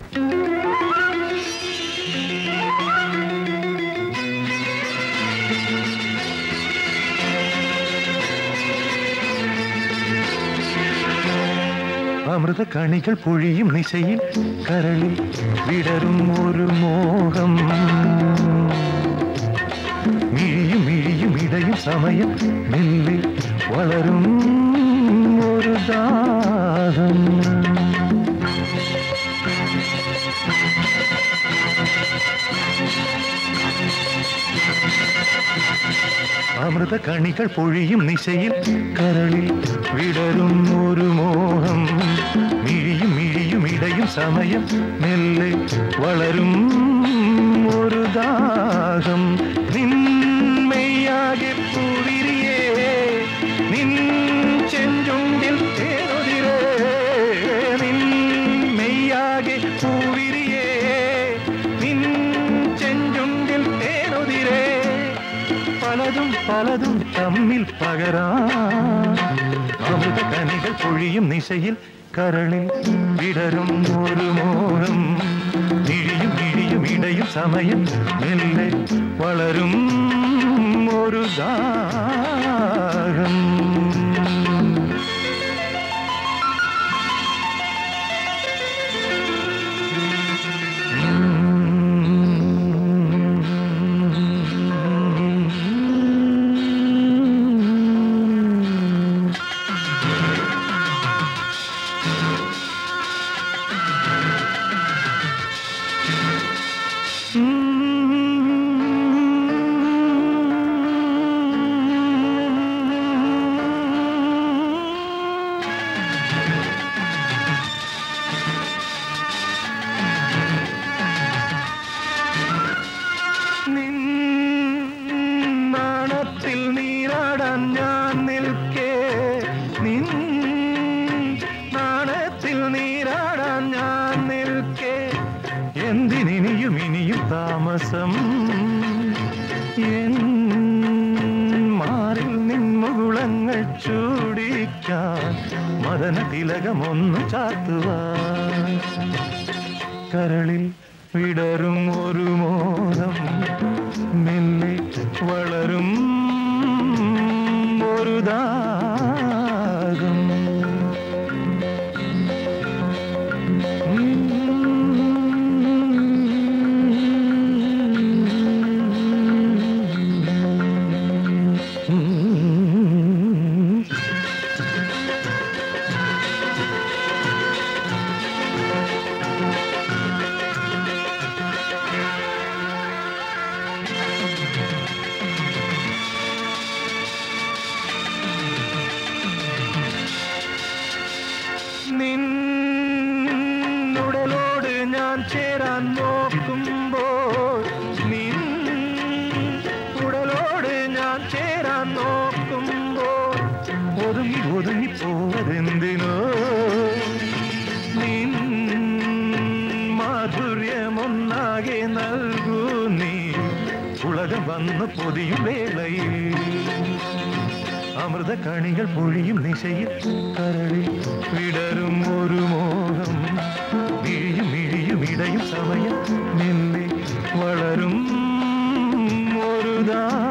അമൃത കണികൾ പൊഴിയും നിശയിൽ കരളിൽ വിടരും ഒരു മോഹം മിഴിയും മിഴിയും ഇടയും സമയം മെല്ലെ വളരും ഒരു ദാഹം അമൃത കണികൾ പൊഴിയും നിശയിൽ കരളിൽ വിടരും ഒരു മോഹം മിഴിയും മിഴിയും ഇടയും സമയം മെല്ലെ വളരും ഒരു ദാഹം നിന്മയാകെ പൂവിരിയേ നിൻ ചെഞ്ചുണ്ടിൽ തേനുതിരേ നിന്മയാകെ പൂവിരിയേ നിൻ ചെഞ്ചുണ്ടിൽ തേനുതിരേ പലതും പലതും തമ്മിൽ പകരാ അമൃത കനികൾ പൊഴിയും നിശയിൽ കരളിൽ വിടരും ഒരു മോഹം ഇഴിയും ഇഴിയും ഇടയും സമയം മെല്ലെ വളരും ഒരു ദാഹം നിൻ നാണത്തിൽ നീരാടാൻ ഞാൻ നിൽക്കേ നിൻ നാണത്തിൽ നീരാടാൻ ഞാൻ നിൽക്കേ എന്തിനിനിയും ഇനിയും താമസം എൻ മാറിൽ നിൻമുകുളങ്ങൾ ചൂടിക്കാൻ മദന തിലകമൊന്നു ചാത്തുവാൻ കരളിൽ വിടരും ഒരു മോഹം മെല്ലെ വളരും ഒരു ദാഹം നിന്നുടലോട് ഞാൻ ചേരാൻ നോക്കുമ്പോൾ നിൻ ഉടലോട് ഞാൻ ചേരാൻ നോക്കുമ്പോൾ ഒതുങ്ങി ഒതുങ്ങി പോവതെന്തിനോ നിൻ മാധുര്യമൊന്നാകെ നൽകൂ നീ ഉലകം വന്ന് പൊതിയും വേളയിൽ അമൃത കണികൾ പൊഴിയും നിശയിൽ കരളിൽ വിടരും ഒരു മോഹം മിഴിയും മിഴിയും ഇടയും സമയം മെല്ലെ വളരും ഒരു ദാ